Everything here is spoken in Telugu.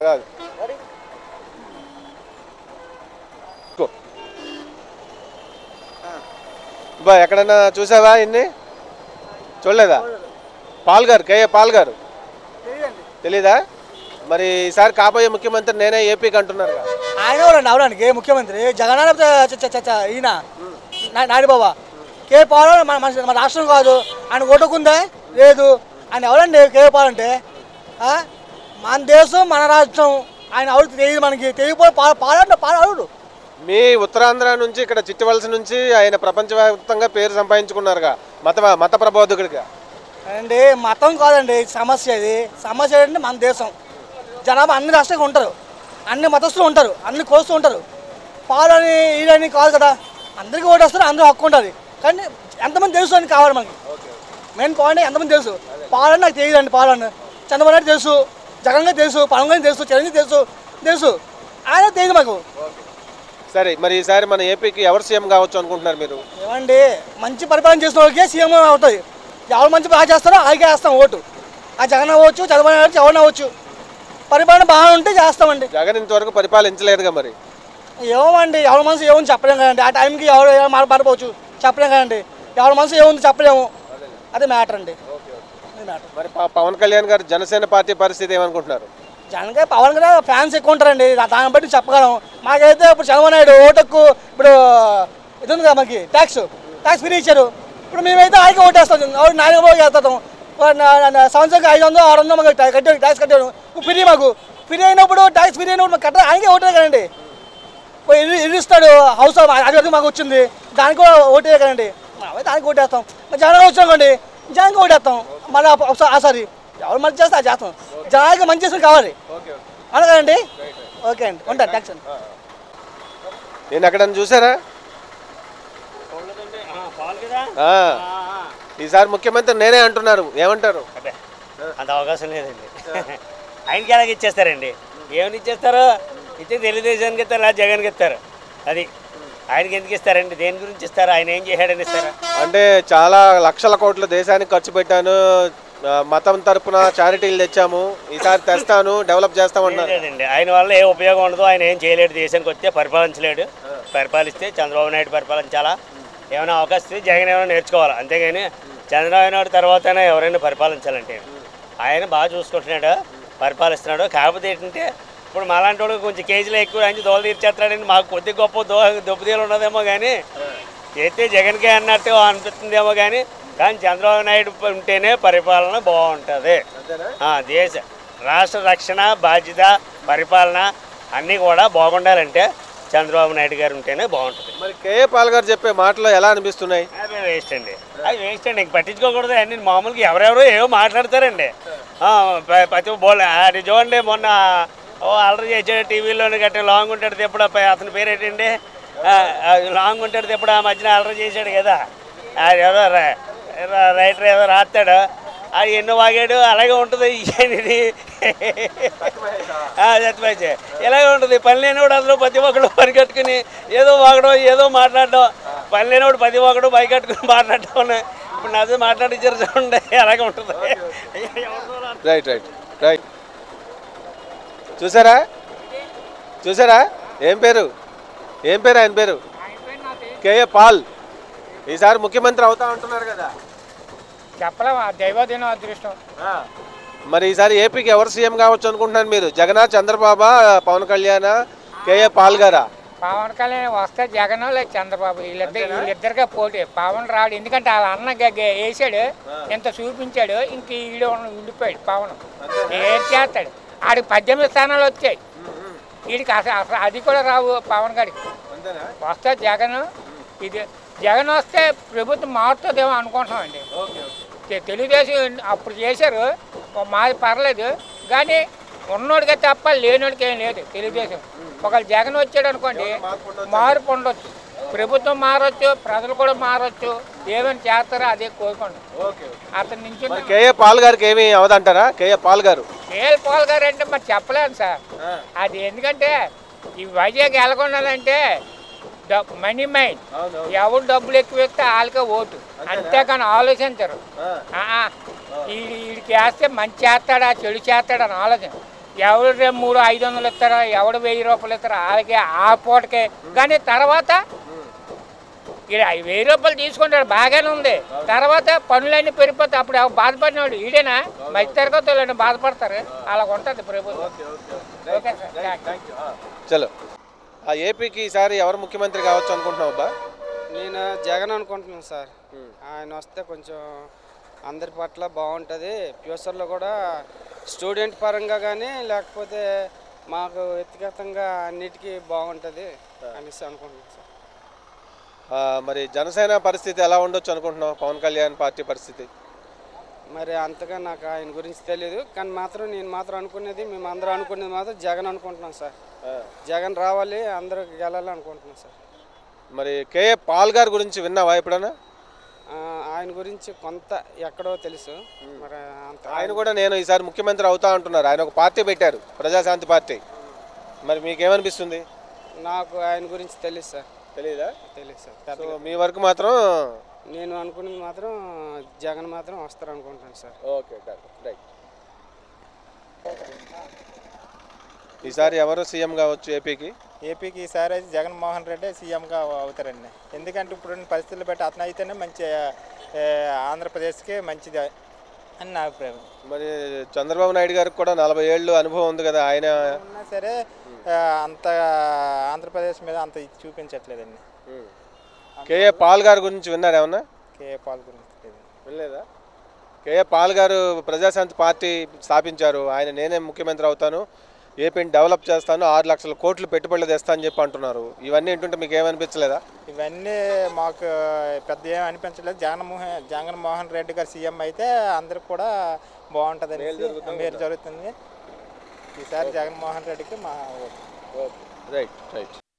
కాదు కో. బా ఎక్కడన్నా చూసావా ఇన్ని చూడలేదా పాల్ గారు కేఏ పాల్ గారు తెలీదా మరి ఈసారి కాబోయే ముఖ్యమంత్రి నేనే ఏపీకి అంటున్నారు కదా. ఆయన ఎవరండి అవడానికి ముఖ్యమంత్రి జగన్ లేకపోతే చ- చ- చ- చ- ఈయన నా- నాయుడుబాబా కే పవన్ మన మన మన రాష్ట్రం కాదు ఆయన ఓటుకుందే లేదు ఆయన ఎవరండి కే పవన్ అంటే ఆ? మన దేశం మన రాష్ట్రం ఆయన ఎవరు తెలియదు మనకి తెలియపోయి పాలంటే పాలడు మీ ఉత్తరాంధ్ర నుంచి ఇక్కడ చిట్టవలస నుంచి ఆయన ప్రపంచవ్యాప్తంగా పేరు సంపాదించుకున్నారుగా మత మత ప్రబోధకుడిగా అండి మతం కాదండి సమస్య ఇది సమస్య ఏంటంటే మన దేశం జనాభా అన్ని రాష్ట్రాలు ఉంటారు అన్ని మతస్థులు ఉంటారు అన్ని కోస్తూ ఉంటారు పాలని ఈడని కాదు కదా అందరికీ ఓటేస్తారు అందరూ హక్కు ఉంటుంది కానీ ఎంతమంది తెలుసు అని కావాలి మనకి మెయిన్ పాయింట్ ఎంతమంది తెలుసు పాలని నాకు తెలియదండి పాలని చంద్రబాబు నాయుడు తెలుసు జగన్ గారు తెలుసు పవన్ గారు తెలుసు చిరంజీవి తెలుసు తెలుసు ఆయన తెలియదు మాకు సరే మరి ఈసారి మన ఏపీకి ఎవరు సీఎం కావచ్చు అనుకుంటున్నారు మీరు ఏమండి మంచి పరిపాలన చేసిన వాళ్ళకే సీఎం అవుతుంది ఎవరు మంచి బాగా చేస్తారో అలాగే వేస్తాం ఓటు ఆ జగన్ అవ్వచ్చు చంద్రబాబు నాయుడు ఎవరిని అవ్వచ్చు పరిపాలన బాగా ఉంటే చేస్తామండి జగన్ ఇంతవరకు పరిపాలించలేదుగా మరి ఏమండి ఎవరి మనసు ఏముంది చెప్పలేము కదండి ఆ టైంకి ఎవరు ఏమైనా మాట మారిపోవచ్చు చెప్పలేము కదండి ఎవరి మనసు ఏముంది చెప్పలేము అదే మ్యాటర్ అండి అదే మ్యాటర్ మరి ప- పవన్ కళ్యాణ్ గారు జనసేన పార్టీ పరిస్థితి ఏమనుకుంటున్నారు జగన్ గారు పవన్ గారు ఫ్యాన్స్ ఎక్కువ ఉంటారండి దా- దాన్ని బట్టి చెప్పగలం మాకైతే ఇప్పుడు చంద్రబాబు నాయుడు ఓటుకు ఇప్పుడు ఇది ఉంది కదా మనకి ట్యాక్స్ ట్యాక్స్ ఫ్రీ ఇచ్చారు ఇప్పుడు మేమైతే ఆయనకి ఓటేస్తాం ఎవరు నాలుగు బాబు చేస్తాం సంవత్సరానికి ఐదు వందలు ఆరు వందలు మాకు ట్యా- కట్టారు ట్యాక్స్ కట్టారు ఇప్పుడు ఫ్రీ మాకు ఫ్రీ అయినప్పుడు ట్యాక్స్ ఫ్రీ అయినప్పుడు మాకు కట్టాలి ఆయనకే ఓటే కదండి పోయి ఇల్లు ఇల్లు ఇస్తాడు హౌస్ అది వరకు మాకు వచ్చింది దానికి కూడా ఓటే కదండి మేమైతే దానికి ఓటేస్తాం మరి జగన్ వచ్చానుకోండి జగన్కి ఓటేస్తాం మళ్ళీ ఒకసారి సారి ఎవరు మంచి చేస్తే అది చేస్తాం జనానికి మంచి చేసిన కావాలి అవును కదండి ఓకే అండి ఉంటాను థ్యాంక్స్ అండి నేను ఎక్కడన్నా చూసారా ఆ. ఈసారి ముఖ్యమంత్రి నేనే అంటున్నారు ఏమంటారు అబ్బే, అంత అవకాశం లేదండి ఆయనకి ఎలాగ ఇచ్చేస్తారండి ఏమని ఇచ్చేస్తారు ఇచ్చే తెలుగుదేశానికి ఇస్తారు లేదా జగన్కి ఇస్తారు అది ఆయనకి ఎందుకు ఇస్తారండి దేని గురించి ఇస్తారు ఆయన ఏం చేశాడని ఇస్తారా అంటే చాలా లక్షల కోట్ల దేశానికి ఖర్చు పెట్టాను ఆ, మతం తరపున చారిటీలు తెచ్చాము ఈసారి తెస్తాను డెవలప్ చేస్తామన్నారు లేదండి ఆయన వల్ల ఏ ఉపయోగం ఉండదు ఆయన ఏం చేయలేడు దేశానికి వస్తే పరిపాలించలేడు పరిపాలిస్తే చంద్రబాబు నాయుడు పరిపాలించాలా ఏమైనా అవకాశం ఇస్తే జగన్ ఏమైనా నేర్చుకోవాలి అంతేగాని చంద్రబాబు నాయుడు తర్వాతనే ఎవరైనా పరిపాలించాలంటే ఆయన బాగా చూసుకుంటున్నాడు పరిపాలిస్తున్నాడు కాకపోతే ఏంటంటే ఇప్పుడు మాలాంటి వాడు కొంచెం కేజీలు ఎక్కువ ఆయన దోలు తీర్చేస్తాడని మాకు కొద్ది గొప్ప దో దెబ్బతీలు ఉన్నదేమో కానీ అయితే జగన్కే అన్నట్టు అనిపిస్తుందేమో కానీ కానీ చంద్రబాబు నాయుడు ఉంటేనే పరిపాలన బాగుంటుంది ఆ, దేశ రాష్ట్ర రక్షణ బాధ్యత పరిపాలన అన్నీ కూడా బాగుండాలంటే చంద్రబాబు నాయుడు గారు ఉంటేనే బాగుంటుంది మరి కేఏ పాల్ గారు చెప్పే మాటలు ఎలా అనిపిస్తున్నాయి అదే వేస్ట్ అండి అది వేస్ట్ అండి ఇంక పట్టించుకోకూడదు అన్ని మామూలుగా ఎవరెవరో ఏవో మాట్లాడతారండి ఆ, ప- ప్రతి బోల్ అది చూడండి మొన్న ఓ అల్లరి చేసాడు టీవీలోని గట్ట లాంగ్ ఉంటాడు ఎప్పుడు అతని పేరు ఏంటండి ఆ, ఆ, లాంగ్ ఉంటాడు ఎప్పుడు ఆ మధ్యన అల్లరి చేశాడు కదా అది ఏదో ర- ర- రైటర్ ఏదో రాస్తాడు అది ఎన్నో వాగాడు అలాగే ఉంటుంది ఇది సత్యమేసి ఇలాగే ఉంటుంది పని లేనివాడు అందులో ప్రతి ఒక్కడు పని కట్టుకుని ఏదో వాగడం ఏదో మాట్లాడడం పని లేనివాడు ప్రతి ఒక్కడు పై కట్టుకుని మాట్లాడడం ఉన్నాయి. ఇప్పుడు నాతో మాట్లాడించారు చూడండి అలాగే ఉంటుంది రైట్ రైట్ రైట్ చూసారా చూసారా ఏం పేరు ఏం పేరు ఆయన పేరు కేఏ పాల్ ఈసారి ముఖ్యమంత్రి అవుతా అంటున్నారు కదా చెప్పలేము ఆ దైవదినం అదృష్టం ఆ. మరి ఈసారి ఏపీకి ఎవరు సీఎం కావచ్చు అనుకుంటున్నారు మీరు జగనా చంద్రబాబా పవన్ కళ్యాణ్ కేఏ పాల్ గారా పవన్ కళ్యాణ్ వస్తే జగన్ లేదు చంద్రబాబు వీళ్ళిద్దరు వీళ్ళిద్దరికే పోటీ పవన్ రాడు ఎందుకంటే వాళ్ళ అన్న గ- గ- వేసాడు ఎంత చూపించాడు ఇంక ఈడు ఉన్న- ఉండిపోయాడు పవన్ ఏం చేస్తాడు ఆడికి పద్దెనిమిది స్థానాలు వచ్చాయి వీడికి అసలు అసలు అది కూడా రావు పవన్ గారికి వస్తే జగన్ ఇది జగన్ వస్తే ప్రభుత్వం మారుతుందేమో అనుకుంటున్నామండి తె- తెలుగుదేశం అప్పుడు చేశారు ఓ మాది పర్లేదు కానీ ఉన్నోడికే తప్ప లేనోడికి ఏం లేదు తెలుగుదేశం ఒకవేళ జగన్ వచ్చాడు అనుకోండి మార్పు ఉండొచ్చు ప్రభుత్వం మారొచ్చు ప్రజలు కూడా మారొచ్చు ఏమైనా చేస్తారో అదే కోరుకోండి అతని నుంచి మరి కేఏ పాల్ గారికి ఏమి అవదంటారా కేఏ పాల్ గారు కేఎల్ పాల్ గారు అంటే మరి చెప్పలేను సార్ అది ఎందుకంటే ఈ వైజాగ్ ఎలాగొన్నదంటే మనీ మైండ్ ఎవరు డబ్బులు ఎక్కువ ఇస్తే వాళ్ళకే ఓటు అంతేకాని ఆలోచించరు ఆ, వీడి వీడికి వేస్తే మంచి చేస్తాడా చెడు చేస్తాడా అని ఆలోచన ఎవరు రేపు మూడు ఐదు వందలు ఇస్తారో ఎవడు వెయ్యి రూపాయలు ఇస్తారో వాళ్ళకి ఆ పూటకే కానీ తర్వాత ఈడ వెయ్యి రూపాయలు తీసుకుంటాడు బాగానే ఉంది తర్వాత పనులన్నీ పెరిగిపోతాయి అప్పుడు ఎవరు బాధపడినవాడు ఈడేనా మధ్య తరగతి వాళ్ళని బాధపడతారు అలా ఉంటుంది ప్రభుత్వం ఓకే సార్ థాంక్స్. చలో ఆ ఏపీకి ఈసారి ఎవరు ముఖ్యమంత్రి కావచ్చు అనుకుంటున్నావు అబ్బా నేను జగన్ అనుకుంటున్నాను సార్ ఆయన వస్తే కొంచెం అందరి పట్ల బాగుంటుంది ఫ్యూచర్లో కూడా స్టూడెంట్ పరంగా కానీ లేకపోతే మాకు వ్యక్తిగతంగా అన్నిటికీ బాగుంటుంది అనేసి అనుకుంటున్నాను సార్ ఆ, మరి జనసేన పరిస్థితి ఎలా ఉండొచ్చు అనుకుంటున్నావు పవన్ కళ్యాణ్ పార్టీ పరిస్థితి మరి అంతగా నాకు ఆయన గురించి తెలియదు కానీ మాత్రం నేను మాత్రం అనుకునేది మేము అందరూ అనుకునేది మాత్రం జగన్ అనుకుంటున్నాం సార్ జగన్ రావాలి అందరూ గెలాలి అనుకుంటున్నాం సార్ మరి కేఏ పాల్ గారి గురించి విన్నావా ఎప్పుడన్నా ఆ, ఆయన గురించి కొంత ఎక్కడో తెలుసు మరి అంత ఆయన కూడా నేను ఈసారి ముఖ్యమంత్రి అవుతా అంటున్నారు ఆయన ఒక పార్టీ పెట్టారు ప్రజాశాంతి పార్టీ మరి మీకేమనిపిస్తుంది నాకు ఆయన గురించి తెలుసు సార్ తెలియదా తెలియదు సార్ సో పెద్దగా మీ వరకు మాత్రం నేను అనుకున్నది మాత్రం జగన్ మాత్రం వస్తారు అనుకుంటున్నాను సార్ ఓకే రైట్ ఈసారి ఎవరు సీఎం కావచ్చు ఏపీకి ఏపీకి ఈసారి అయితే జగన్మోహన్ రెడ్డి సీఎంగా అవుతారండి ఎందుకంటే ఇప్పుడున్న పరిస్థితులు బట్టి అతను అయితేనే మంచి ఏ, ఆంధ్రప్రదేశ్కి మంచిది అని నా అభిప్రాయం మరి చంద్రబాబు నాయుడు గారికి కూడా నలభై ఏళ్ళు అనుభవం ఉంది కదా ఆయన ఉన్నా సరే ఆ, అంత ఆంధ్రప్రదేశ్ మీద అంత ఇది చూపించట్లేదండి కేఏ పాల్ గారి గురించి విన్నారు ఏమన్నా కే పాల్ గురించి తెలియదు. వినలేదా కేఏ పాల్ గారు ప్రజాశాంతి పార్టీ స్థాపించారు ఆయన నేనే ముఖ్యమంత్రి అవుతాను ఏపీని డెవలప్ చేస్తాను ఆరు లక్షల కోట్లు పెట్టుబడులు తెస్తా అని చెప్పి అంటున్నారు ఇవన్నీ వింటుంటే మీకు ఏమనిపించలేదా ఇవన్నీ మాకు పెద్ద ఏం అనిపించలేదు జగన్మోహన్ జగన్మోహన్ రెడ్డి గారు సీఎం అయితే అందరికి కూడా బాగుంటుంది మేలు జరుగుతుంది ఈసారి జగన్మోహన్ రెడ్డికి మా ఓటు రైట్ రైట్